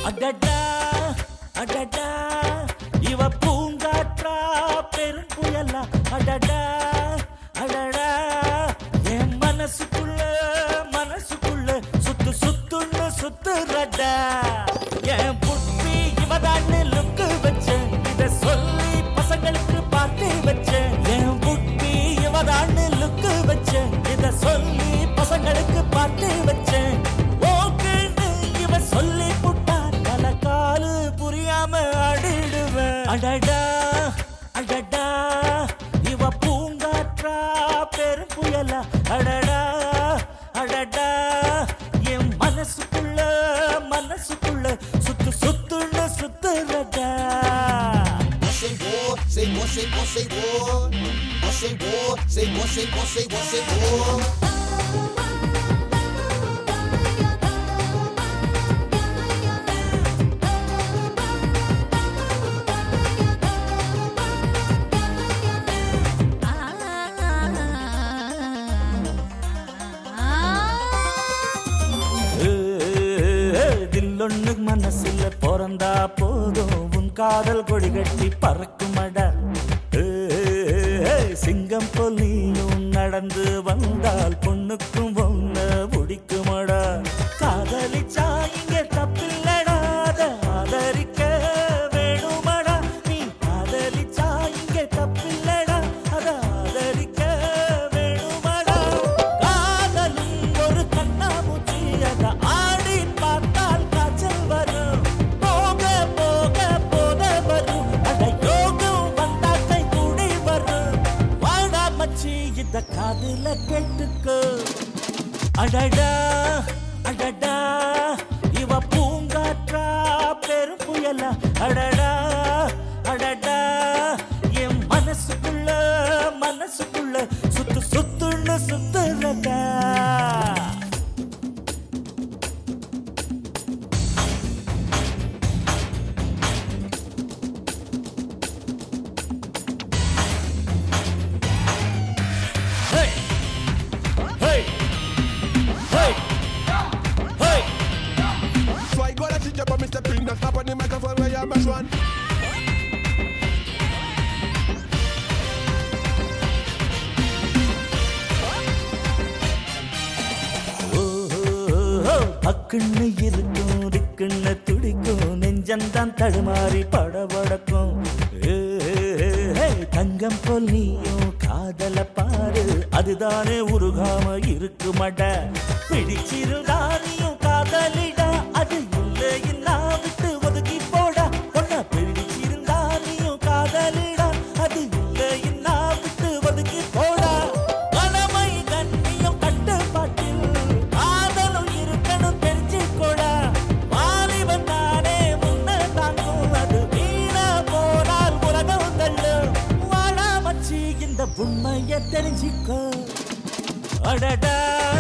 அடடா அடடா இவ பூங்காற்றா பெரும் புயலா அடடா அடடா என் மனசுக்குள்ள மனசுக்குள்ள சுத்து சுத்துன்னு சுத்துறடா என் புட்டி இவதான்னு லுக்கு வச்சேன் இத சொல்லி பசங்களுக்கு பார்த்து வச்சேன் என் புட்டி இவதான்னு லுக்கு வச்சேன் இத சொல்லி பசங்களுக்கு பார்த்து வச்சேன் ஓகேன்னு இவ சொல்லி புட்டா தல காலு புரியாம ஆடிடுவேன் அடடா அடடா இவ பூங்காற்றா பெரும் புயலா அடடா அடடா என் மனசுக்குள்ள மனசுக்குள்ள சுத்து சுத்துன்னு சுத்துறடா Você voa, sei você, você voa. Você voa, sei você, você, você voa. தில்லொன்னு மனசுல பிறந்தா போதும் உன் காதல் கொடி கட்டி பறக்குமடா சிங்கம் பொலியும் நடந்து வந்தால் பொண்ணுக்கும் ஒண்ண பிடிக்குமடா காதலிச்சா இங்க தப்பில்லடா அத ஆதரிக்க வேணுமடா நீ காதலிச்சா இங்க தப்பில்லடா அத ஆதரிக்க வேணுமடா காதலும் ஒரு கண்ணாமூச்சி அத ஆடி பார்த்தால் காய்ச்சல் வரும் போக போக போத வரும் அட யோகம் வந்தா கை கூடி வரும் வாடா மச்சி இத காதுல கேட்டுக்கோ அடடா அடடா இவ பூங்காற்றா பெரும் புயலா அடடா அடடா என் மனசுக்குள்ள மனசுக்குள்ள சுத்து சுத்துன்னு சுத்துறடா Hey! Hey! Hey! Hey! So I go to teach up, Mr. Pring, not stop on the microphone where you mash one. ஓஹோ, அக்குன்னு இருக்கும் திக்குன்னு துடிக்கும் நெஞ்சந்தான் தடுமாறி படபடக்கும் ஏ, ஏ, தங்கம் போல் நீயும் காதல பாரு அதுதானே உருகாம இருக்குமட பிடிச்சிருந்தா நீயும் காதலிடா அது இல்லைன்னா விட்டு ஒதுக்கி போடா பொண்ண பிடிச்சிருந்தா நீயும் காதலிடா அது இல்லைன்னா விட்டு ஒதுக்கி போடா கடமை கண்ணியம் கட்டுப்பாட்டில் காதலும் இருக்கணும் தெரிஞ்சுக்கோடா வாலிபன் தானே முன்ன தாங்கும் அது வீணா போனால் உலகம் தள்ளும் வாழா மச்சி இந்த உண்மைய தெரிஞ்சுக்கோ அடடா